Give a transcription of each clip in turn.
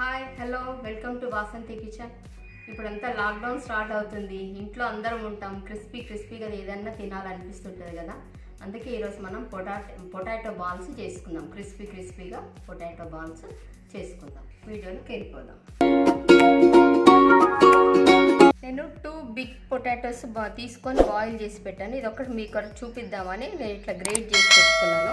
hi hello welcome to Vasanthi kitchen ఇప్పుడంతా lockdown start అవుతుంది ఇంట్లో అందరం ఉంటాం క్రిస్పీ క్రిస్పీగా ఏదన్నా తినాలనిపిస్తుంటుంది కదా అందుకే ఈరోజు మనం పొటాటో పొటాటో బాల్స్ చేసుకుందాం క్రిస్పీ క్రిస్పీగా పొటాటో బాల్స్ చేసుకుందాం వీడియోలోకి వెళ్ళిపోదాం నేను టూ బిగ్ పొటాటోస్ బా తీసుకొని బాయిల్ చేసి పెట్టాను ఇది ఒకటి మీకు చూపిద్దామని నేను ఇట్లా గ్రేట్ చేసి పెట్టుకున్నాను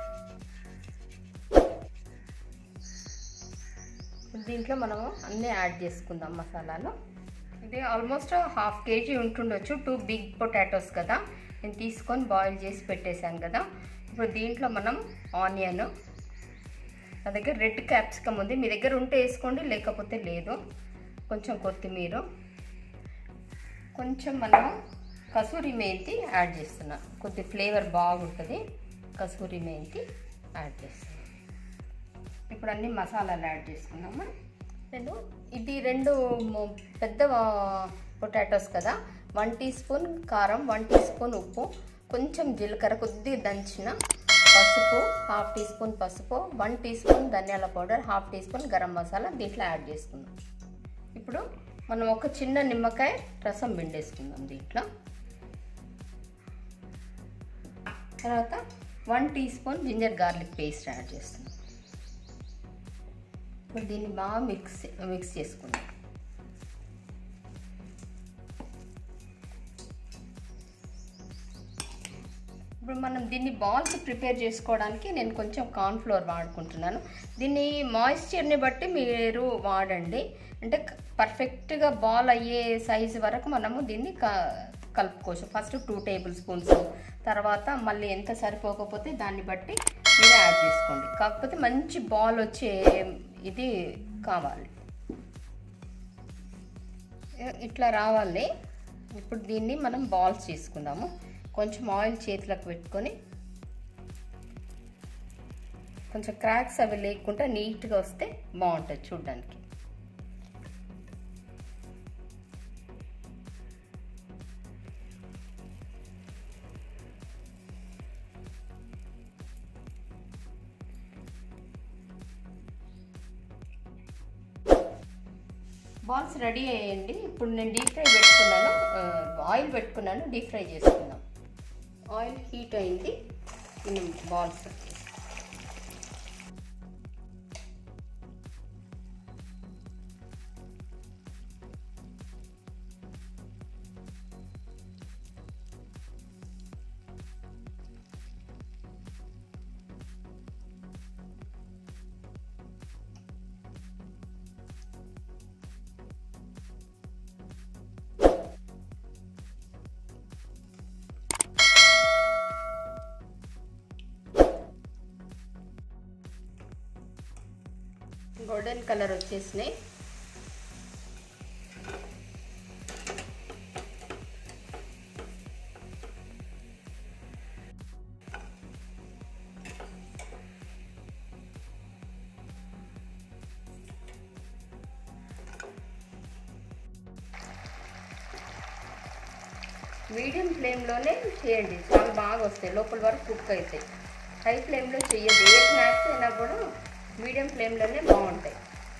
దీంట్లో మనము అన్నీ యాడ్ చేసుకుందాం మసాలాలు ఇది ఆల్మోస్ట్ హాఫ్ కేజీ ఉంటుండొచ్చు టూ బిగ్ పొటాటోస్ కదా నేను తీసుకొని బాయిల్ చేసి పెట్టేశాను కదా ఇప్పుడు దీంట్లో మనం ఆనియన్ నా దగ్గర రెడ్ క్యాప్సికమ్ ఉంది మీ దగ్గర ఉంటే వేసుకోండి లేకపోతే లేదు కొంచెం కొత్తిమీర కొంచెం మనము కసూరి మెంతి యాడ్ చేస్తున్నాం కొద్ది ఫ్లేవర్ బాగుంటుంది కసూరి మెంతి యాడ్ చేస్తున్నాం ఇప్పుడు అన్ని మసాలాలు యాడ్ చేసుకున్నాము నేను ఇది రెండు పెద్ద పొటాటోస్ కదా వన్ టీ స్పూన్ కారం వన్ టీ స్పూన్ ఉప్పు కొంచెం జీలకర్ర కొద్దిగా దంచిన పసుపు హాఫ్ టీ స్పూన్ పసుపు వన్ టీ స్పూన్ ధనియాల powder half teaspoon garam masala దీంట్లో యాడ్ చేసుకుందాం ఇప్పుడు మనం ఒక చిన్న నిమ్మకాయ రసం పిండేసుకుందాం దీంట్లో తర్వాత one teaspoon ginger garlic paste add చేస్తున్నాం ఇప్పుడు దీన్ని బాగా మిక్స్ మిక్స్ చేసుకుందాం ఇప్పుడు మనం దీన్ని బాల్స్ ప్రిపేర్ చేసుకోవడానికి నేను కొంచెం కార్న్ఫ్లోర్ వాడుకుంటున్నాను దీన్ని మాయిశ్చర్ని బట్టి మీరు వాడండి అంటే పర్ఫెక్ట్గా బాల్ అయ్యే సైజు వరకు మనము దీన్ని కలుపుకోవచ్చు ఫస్ట్ టూ టేబుల్ స్పూన్స్ తర్వాత మళ్ళీ ఎంత సరిపోకపోతే దాన్ని బట్టి మీరు యాడ్ చేసుకోండి కాకపోతే మంచి బాల్ వచ్చే ఇది కావాలి ఇట్లా రావాలి ఇప్పుడు దీన్ని మనం బాల్స్ చేసుకుందాము కొంచెం ఆయిల్ చేతులకు పెట్టుకొని కొంచెం క్రాక్స్ అవి లేకుండా నీట్గా వస్తే బాగుంటుంది చూడడానికి బాల్స్ రెడీ అయ్యండి ఇప్పుడు నేను డీప్ ఫ్రై పెట్టుకున్నాను ఆయిల్ పెట్టుకున్నాను డీప్ ఫ్రై చేసుకుందాం ఆయిల్ హీట్ అయింది మనం బాల్స్ గోల్డెన్ కలర్ వచ్చేసినాయి మీడియం ఫ్లేమ్లోనే చేయండి చాలా బాగా వస్తాయి లోపల వరకు కుక్ అవుతాయి హై ఫ్లేమ్లో చేయద్దు ఏ స్నాక్స్ అయినా కూడా మీడియం ఫ్లేమ్లోనే బాగుంటాయి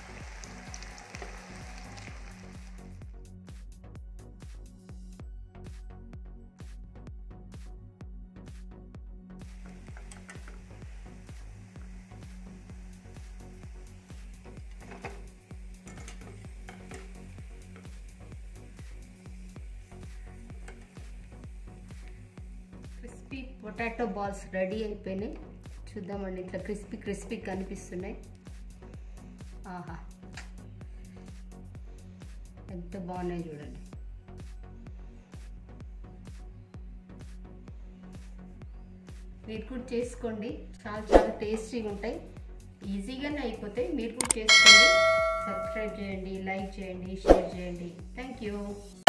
క్రిస్పీ పొటాటో బాల్స్ రెడీ అయిపోయినాయి చూద్దామండి ఇట్లా క్రిస్పీ క్రిస్పీ కనిపిస్తున్నాయి ఆహా ఎంత బాగున్నాయి చూడండి మీరు కూడా చేసుకోండి చాలా చాలా టేస్టీగా ఉంటాయి ఈజీగానే అయిపోతాయి మీరు కూడా చేసుకోండి సబ్స్క్రైబ్ చేయండి లైక్ చేయండి షేర్ చేయండి థ్యాంక్ యూ